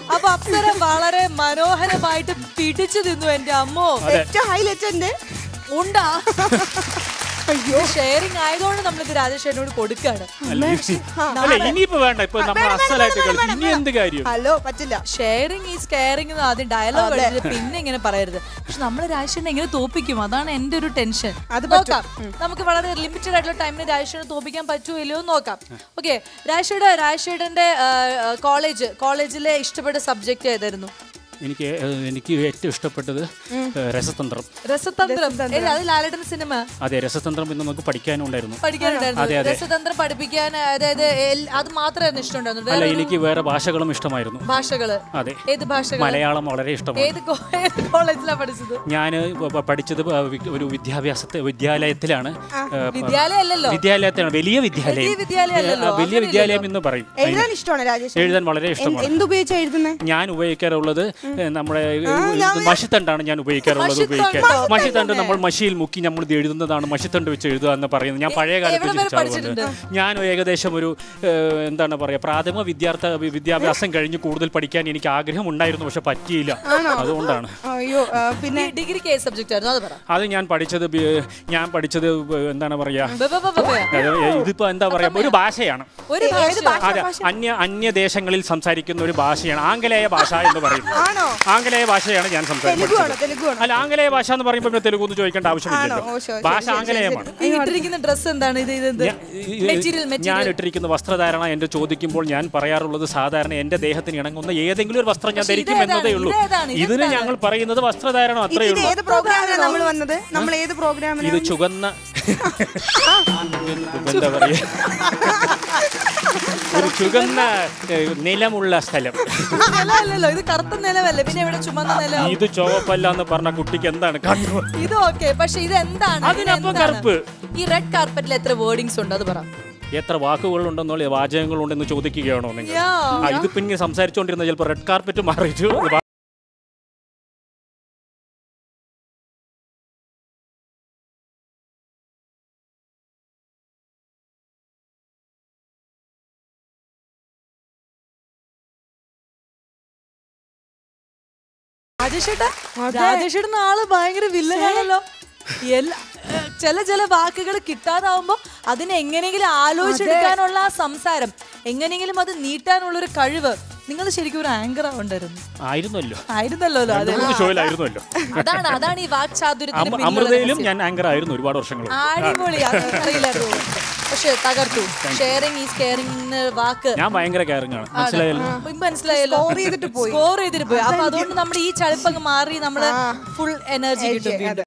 അപ്പൊ അപ്സര വളരെ മനോഹരമായിട്ട് പിടിച്ചു തിന്നു എന്റെ അമ്മോ ഏറ്റവും ഹൈലൈറ്റ് എന്റെ ഉണ്ടാ അയ്യോ ഷെയറിംഗ് ആയതുകൊണ്ട് നമ്മളിത് രാജേഷേട്ടനോട് കൊടുക്കാണ് അല്ല ഇനിയിപ്പോ വേണ്ട ഇപ്പൊ നമ്മൾ അസലായിട്ട് കളിച്ചു ഇനി എന്ത് കാര്യം ഹലോ പറ്റില്ല ഷെയറിംഗ് ഈസ് കെയറിംഗ് എന്ന് ആദ്യം ഡയലോഗ് അടിച്ചിട്ട് പിന്നെ ഇങ്ങനെ പറയരുത് പക്ഷെ നമ്മൾ രാജേഷേട്ടനെ എങ്ങനെ തോപ്പിക്കും അതാണ് എന്റെ ഒരു ടെൻഷൻ അത് നോക്കാം നമുക്ക് വളരെ ലിമിറ്റഡ് ആയിട്ടുള്ള ടൈമിന് രാജേഷേട്ടനെ തോപ്പിക്കാൻ പറ്റുമോ ഇല്ലയോ എന്ന് നോക്കാം ഓക്കെ രാജേഷയുടെ രാജേഷേട്ടന്റെ കോളേജ് കോളേജിലെ ഇഷ്ടപ്പെട്ട സബ്ജക്ട് ഏതായിരുന്നു എനിക്ക് ഏഹ്, എനിക്ക് ഏറ്റവും ഇഷ്ടപ്പെട്ടത് ഏഹ്, രസതന്ത്രം രസതന്ത്രം ഏ, അത് ലാലേട്ടൻ സിനിമ അതെ രസതന്ത്രം ഇന്ന് നമുക്ക് പഠിക്കാനും ഉണ്ടായിരുന്നു അതെ, പഠിക്കാനുണ്ടായിരുന്നു അതെ. രസതന്ത്രം പഠിപ്പിക്കാൻ അതായത് എൽ- അത് മാത്രമായിരുന്നു ഇഷ്ടമുണ്ടായിരുന്നു അല്ല വേറെ എനിക്ക് വേറെ ഭാഷകളും ഇഷ്ടമായിരുന്നു ഭാഷകള് അതെ ഏത് ഭാഷകൾ മലയാളം വളരെ ഇഷ്ടമാണ് ഏത് കോ- ഏത് കോളേജിലാണ് പഠിച്ചത് ഞാൻ പഠിച്ചത് പ- വി- ഒരു വിദ്യാഭ്യാസത്തെ വിദ്യാലയത്തിലാണ് ഏഹ്, വിദ്യാലയം അല്ലല്ലോ വിദ്യാലയത്തിലാണ് വലിയ വിദ്യാലയം വലിയ വിദ്യാലയം അല്ലല്ലോ, ആ, വലിയ വിദ്യാലയം എന്ന് പറയും എഴുതാൻ ഇഷ്ടമാണ് രാജേഷ് എഴുതാൻ വളരെ ഇഷ്ടമാണ് എന്തുപയോഗിച്ചാ എഴുതുന്നത് ഞാൻ ഉപയോഗിക്കാറുള്ളത് ഏഹ്, നമ്മുടെ ഏഹ്, മഷിത്തണ്ടാണ് ഞാൻ ഉപയോഗിക്കാറുള്ളത് മഷിത്തണ്ടോ? ഉപയോഗിക്കാൻ മഷിത്തണ്ട് നമ്മൾ മഷിയിൽ മുക്കി നമ്മൾ ഇത് എഴുതുന്നതാണ് മഷിത്തണ്ട് വെച്ച് എഴുതുക എന്ന് പറയുന്നത് ഞാൻ പഴയ കാലത്ത് എവിടെ വരെ ചിരിച്ചാറുണ്ട് ഞാൻ ഏകദേശം ഒരു ഏഹ്, എന്താണ് പറയുക പ്രാഥമിക വിദ്യാർത്ഥ വിദ്യാഭ്യാസം കഴിഞ്ഞ് കൂടുതൽ പഠിക്കാൻ എനിക്ക് ആഗ്രഹം ഉണ്ടായിരുന്നു പക്ഷെ പറ്റിയില്ല അതുകൊണ്ടാണ് അയ്യോ ആ, പിന്നെ ഈ ഡിഗ്രിക്ക് ഏത് സബ്ജക്റ്റ് ആയിരുന്നു അത് പറ അത് ഞാൻ പഠിച്ചത് ബി- ഞാൻ പഠിച്ചത് എന്താണ് പറയാ ബ- ബ- ബ- ബ- ബ. അത് ഇതിപ്പോ എന്താ പറയാ ഒരു ഭാഷയാണ് ഒരു ഭാഷ അതെ അന്യ അന്യദേശങ്ങളിൽ സംസാരിക്കുന്ന ഒരു ഭാഷയാണ് ആംഗലേയ ഭാഷ എന്ന് പറയും ആണോ ആംഗലേയ ഭാഷയാണ് ഞാൻ തെലുഗു ആണോ സംസാരിക്കുന്നത് തെലുഗു ആണോ അല്ല ആംഗലേയ ഭാഷ എന്ന് പറയുമ്പോൾ പിന്നെ തെലുഗു എന്ന് ചോദിക്കേണ്ട ആണോ ആവശ്യമില്ലല്ലോ ഓ ശരി, ഭാഷ ശരി, ശരി, ആംഗലേയമാണ് ഈ ഇട്ടിരിക്കുന്ന ഡ്രസ് എന്താണ് ഇത് ഇത് ഞാൻ- ഈ- മെറ്റീരിയൽ ഞാൻ മെറ്റീരിയൽ ഇട്ടിരിക്കുന്ന വസ്ത്രധാരണ എന്റെ ചോദിക്കുമ്പോൾ ഞാൻ പറയാറുള്ളത് സാധാരണ എന്റെ ദേഹത്തിന് ഇണങ്ങുന്ന ഏതെങ്കിലും ഒരു വസ്ത്രം ഞാൻ പക്ഷേ ധരിക്കും ഇതേതാണ്? എന്നതേ ഉള്ളൂ ഇതേതാണ്? ഇതിന് ഇതെന്താണ്? ഞങ്ങൾ പറയുന്നത് വസ്ത്രധാരണം അത്രേ ഇത് ഉള്ളൂ ഏത് പ്രോഗ്രാമിലാണ് നമ്മൾ വന്നത് നമ്മൾ ഏത് പ്രോഗ്രാമിലാണ് ഇത് ചുവന്ന എന്താ പറയാ ഒരു ചുവന്ന ഏഹ്, നിലമുള്ള സ്ഥലം നില അല്ലല്ലോ ഇത് കറുത്ത നിലവല്ലേ പിന്നെ ഇവിടെ ചുമന്ന നില ഇത് ചുവപ്പല്ല എന്ന് പറഞ്ഞ കുട്ടിക്ക് എന്താണ് കണ്ണു ഇത് ഓക്കെ പക്ഷെ ഇത് എന്താണ് ഇത് അതിനപ്പം എന്താണ്? കറുപ്പ്. ഈ റെഡ് കാർപ്പറ്റിൽ എത്ര വേർഡിങ്സ് ഉണ്ട് അത് പറ എത്ര വാക്കുകളുണ്ടെന്നുള്ള വാചകങ്ങളുണ്ടെന്ന് ചോദിക്കുകയാണോ നിങ്ങൾ യാ. ആ ഇത് പിന്നെ സംസാരിച്ചുകൊണ്ടിരുന്ന ചിലപ്പോൾ റെഡ് കാർപ്പറ്റ് മാറിയിട്ട് വാ- രാജേഷേട്ടാ രാജേഷേട്ടൻ ആള് ഭയങ്കര വില്ലനാണല്ലോ എല്ലാ ഏ, ചില ചില വാക്കുകൾ കിട്ടാതാവുമ്പോ അതിനെ എങ്ങനെയെങ്കിലും ആലോചിച്ചെടുക്കാനുള്ള ആ സംസാരം എങ്ങനെയെങ്കിലും അത് നീട്ടാനുള്ള ഒരു കഴിവ് നിങ്ങൾ ശരിക്കും ഒരു ആങ്കർ ആവണ്ടായിരുന്നു ആയിരുന്നല്ലോ ആയിരുന്നല്ലോ അതെ മൂന്ന് ഷോയിലായിരുന്നല്ലോ അതാണ് അതാണ് ഈ വാക്ചാതുര്യത്തിന് അമ- പിന്നിലുള്ള അമൃതയിലും രഹസ്യം. ഞാൻ ആങ്കർ ആയിരുന്നു ഒരുപാട് വർഷങ്ങൾ അടിപൊളി അറിയില്ലായിരുന്നു പക്ഷെ തകർത്തു ഷെയറിംഗ് ഈസ് കെയറിംഗ് വാക്ക് ഞാൻ ഭയങ്കര കെയറിംഗ് ആണ് മനസ്സിലായല്ലോ ഇപ്പൊ മനസ്സിലായല്ലോ Score ചെയ്തിട്ട് പോയി. സ്കോർ ചെയ്തിട്ട് പോയി അപ്പൊ അതുകൊണ്ട് നമ്മുടെ ഈ ചളിപ്പങ്ങ് മാറി നമ്മള് ഫുൾ എനർജി കിട്ടും വീണ്ടും